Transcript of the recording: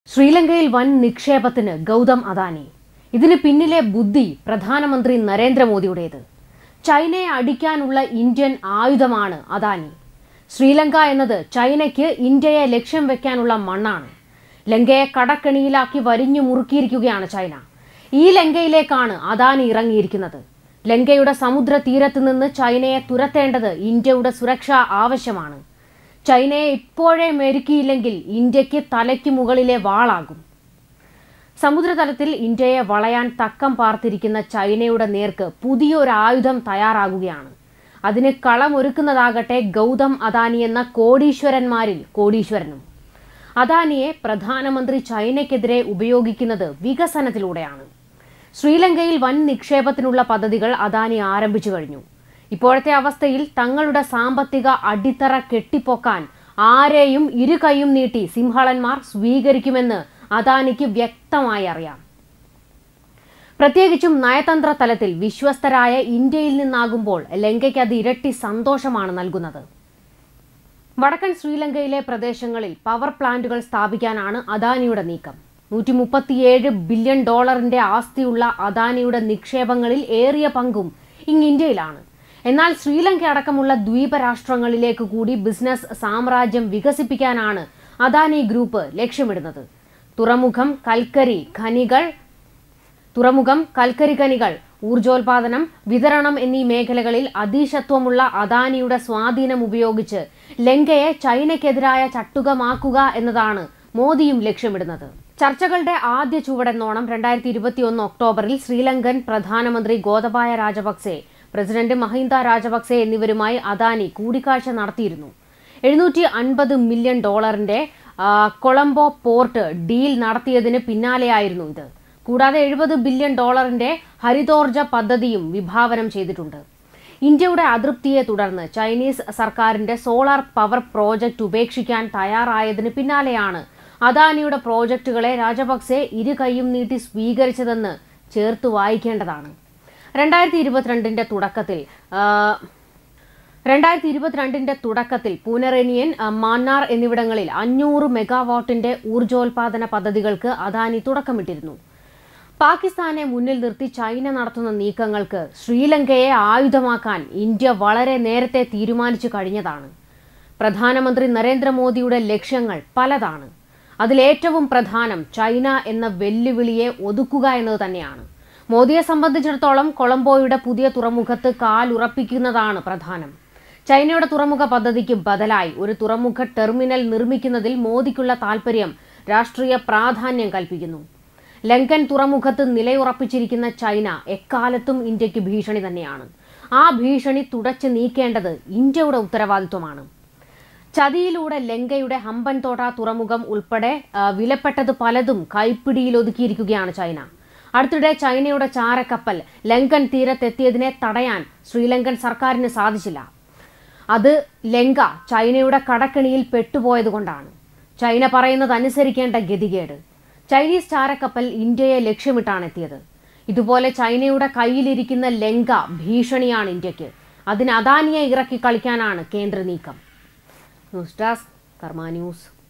ശ്രീലങ്കയിൽ വൻ നിക്ഷേപത്തിന് ഗൗതം അദാനി ഇതിന് പിന്നിലെ ബുദ്ധി പ്രധാനമന്ത്രി നരേന്ദ്രമോദിയുടേത് ചൈനയെ അടിക്കാനുള്ള ഇന്ത്യൻ ആയുധമാണ് അദാനി ശ്രീലങ്ക എന്നത് ചൈനയ്ക്ക് ഇന്ത്യയെ ലക്ഷ്യം വെക്കാനുള്ള മണ്ണാണ് ലങ്കയെ കടക്കണിയിലാക്കി വരിഞ്ഞു മുറുക്കിയിരിക്കുകയാണ് ചൈന ഈ ലങ്കയിലേക്കാണ് അദാനി ഇറങ്ങിയിരിക്കുന്നത് ലങ്കയുടെ സമുദ്ര തീരത്ത് നിന്ന് ചൈനയെ തുരത്തേണ്ടത് ഇന്ത്യയുടെ സുരക്ഷ ആവശ്യമാണ് ചൈനയെ ഇപ്പോഴേ മെരുക്കിയില്ലെങ്കിൽ ഇന്ത്യക്ക് തലയ്ക്ക് മുകളിലെ വാളാകും സമുദ്രതലത്തിൽ ഇന്ത്യയെ വളയാൻ തക്കം പാർത്തിരിക്കുന്ന ചൈനയുടെ നേർക്ക് പുതിയൊരു ആയുധം തയ്യാറാകുകയാണ് അതിന് കളമൊരുക്കുന്നതാകട്ടെ ഗൗതം അദാനി എന്ന കോടീശ്വരന്മാരിൽ കോടീശ്വരനും അദാനിയെ പ്രധാനമന്ത്രി ചൈനയ്ക്കെതിരെ ഉപയോഗിക്കുന്നത് വികസനത്തിലൂടെയാണ് ശ്രീലങ്കയിൽ വൻ നിക്ഷേപത്തിനുള്ള പദ്ധതികൾ അദാനി ആരംഭിച്ചു കഴിഞ്ഞു ഇപ്പോഴത്തെ അവസ്ഥയിൽ തങ്ങളുടെ സാമ്പത്തിക അടിത്തറ കെട്ടിപ്പൊക്കാൻ ആരെയും ഇരു കൈയും നീട്ടി സിംഹളന്മാർ സ്വീകരിക്കുമെന്ന് അദാനിക്ക് വ്യക്തമായി അറിയാം പ്രത്യേകിച്ചും നയതന്ത്ര തലത്തിൽ വിശ്വസ്തരായ ഇന്ത്യയിൽ നിന്നാകുമ്പോൾ ലങ്കയ്ക്ക് അത് ഇരട്ടി സന്തോഷമാണ് നൽകുന്നത് വടക്കൻ ശ്രീലങ്കയിലെ പ്രദേശങ്ങളിൽ പവർ പ്ലാന്റുകൾ സ്ഥാപിക്കാനാണ് അദാനിയുടെ നീക്കം നൂറ്റി മുപ്പത്തിയേഴ് ബില്യൺ ഡോളറിന്റെ ആസ്തിയുള്ള അദാനിയുടെ നിക്ഷേപങ്ങളിൽ ഏറിയ പങ്കും ഇങ് ഇന്ത്യയിലാണ് എന്നാൽ ശ്രീലങ്ക അടക്കമുള്ള ദ്വീപ രാഷ്ട്രങ്ങളിലേക്ക് കൂടി ബിസിനസ് സാമ്രാജ്യം വികസിപ്പിക്കാനാണ് അദാനി ഗ്രൂപ്പ് ലക്ഷ്യമിടുന്നത് തുറമുഖം കൽക്കരി ഖനികൾ തുറമുഖം കൽക്കരി ഖനികൾ ഊർജോൽപാദനം വിതരണം എന്നീ മേഖലകളിൽ അതീശത്വമുള്ള അദാനിയുടെ സ്വാധീനം ഉപയോഗിച്ച് ലങ്കയെ ചൈനയ്ക്കെതിരായ ചട്ടുകമാക്കുക എന്നതാണ് മോദിയും ലക്ഷ്യമിടുന്നത് ചർച്ചകളുടെ ആദ്യ ചുവടെന്നോണം രണ്ടായിരത്തി ഇരുപത്തിയൊന്ന് ഒക്ടോബറിൽ ശ്രീലങ്കൻ പ്രധാനമന്ത്രി ഗോതബായ രാജപക്സെ പ്രസിഡന്റ് മഹിന്ദ രാജപക്സെ എന്നിവരുമായി അദാനി കൂടിക്കാഴ്ച നടത്തിയിരുന്നു എഴുന്നൂറ്റി അൻപത് മില്യൺ ഡോളറിന്റെ ആ, കൊളംബോ പോർട്ട് ഡീൽ നടത്തിയതിന് പിന്നാലെയായിരുന്നു ഇത് കൂടാതെ എഴുപത് ബില്യൺ ഡോളറിന്റെ ഹരിതോർജ പദ്ധതിയും വിഭാവനം ചെയ്തിട്ടുണ്ട് ഇന്ത്യയുടെ അതൃപ്തിയെ തുടർന്ന് ചൈനീസ് സർക്കാരിന്റെ സോളാർ പവർ പ്രോജക്റ്റ് ഉപേക്ഷിക്കാൻ തയ്യാറായതിന് പിന്നാലെയാണ് അദാനിയുടെ പ്രോജക്റ്റുകളെ രാജപക്സെ ഇരു കൈയും നീട്ടി സ്വീകരിച്ചതെന്ന് ചേർത്ത് വായിക്കേണ്ടതാണ് രണ്ടായിരത്തി ഇരുപത്തിരണ്ടിന്റെ തുടക്കത്തിൽ ആ, രണ്ടായിരത്തി ഇരുപത്തിരണ്ടിന്റെ തുടക്കത്തിൽ പൂനറേനിയൻ ആ, മാന്നാർ എന്നിവിടങ്ങളിൽ അഞ്ഞൂറ് മെഗാവാട്ടിന്റെ ഊർജോൽപാദന പദ്ധതികൾക്ക് അദാനി തുടക്കമിട്ടിരുന്നു പാകിസ്ഥാനെ മുന്നിൽ നിർത്തി ചൈന നടത്തുന്ന നീക്കങ്ങൾക്ക് ശ്രീലങ്കയെ ആയുധമാക്കാൻ ഇന്ത്യ വളരെ നേരത്തെ തീരുമാനിച്ചു കഴിഞ്ഞതാണ് പ്രധാനമന്ത്രി നരേന്ദ്രമോദിയുടെ ലക്ഷ്യങ്ങൾ പലതാണ് അതിലേറ്റവും പ്രധാനം ചൈന എന്ന വെല്ലുവിളിയെ ഒതുക്കുക എന്നത് തന്നെയാണ് മോദിയെ സംബന്ധിച്ചിടത്തോളം കൊളംബോയുടെ പുതിയ തുറമുഖത്ത് കാലുറപ്പിക്കുന്നതാണ് പ്രധാനം ചൈനയുടെ തുറമുഖ പദ്ധതിക്ക് ബദലായി ഒരു തുറമുഖ ടെർമിനൽ നിർമ്മിക്കുന്നതിൽ മോദിക്കുള്ള താൽപര്യം രാഷ്ട്രീയ പ്രാധാന്യം കൽപ്പിക്കുന്നു ലങ്കൻ തുറമുഖത്ത് നിലയുറപ്പിച്ചിരിക്കുന്ന ചൈന എക്കാലത്തും ഇന്ത്യക്ക് ഭീഷണി തന്നെയാണ് ആ ഭീഷണി തുടച്ചു നീക്കേണ്ടത് ഇന്ത്യയുടെ ഉത്തരവാദിത്വമാണ് ചതിയിലൂടെ ലങ്കയുടെ ഹമ്പൻതോട്ട തുറമുഖം ഉൾപ്പെടെ ആ, വിലപ്പെട്ടത് പലതും കൈപ്പിടിയിൽ ഒതുക്കിയിരിക്കുകയാണ് ചൈന അടുത്തിടെ ചൈനയുടെ ചാരക്കപ്പൽ ലങ്കൻ തീരത്തെത്തിയതിനെ തടയാൻ ശ്രീലങ്കൻ സർക്കാരിന് സാധിച്ചില്ല അത് ലങ്ക ചൈനയുടെ കടക്കണിയിൽ പെട്ടുപോയതുകൊണ്ടാണ് ചൈന പറയുന്നത് അനുസരിക്കേണ്ട ഗതികേട് ചൈനീസ് ചാരക്കപ്പൽ ഇന്ത്യയെ ലക്ഷ്യമിട്ടാണ് എത്തിയത് ഇതുപോലെ ചൈനയുടെ കയ്യിലിരിക്കുന്ന ലങ്ക ഭീഷണിയാണ് ഇന്ത്യക്ക് അതിന് അദാനിയെ ഇറക്കി കളിക്കാനാണ് കേന്ദ്ര നീക്കം ന്യൂസ് ഡെസ്ക് കർമ്മ ന്യൂസ്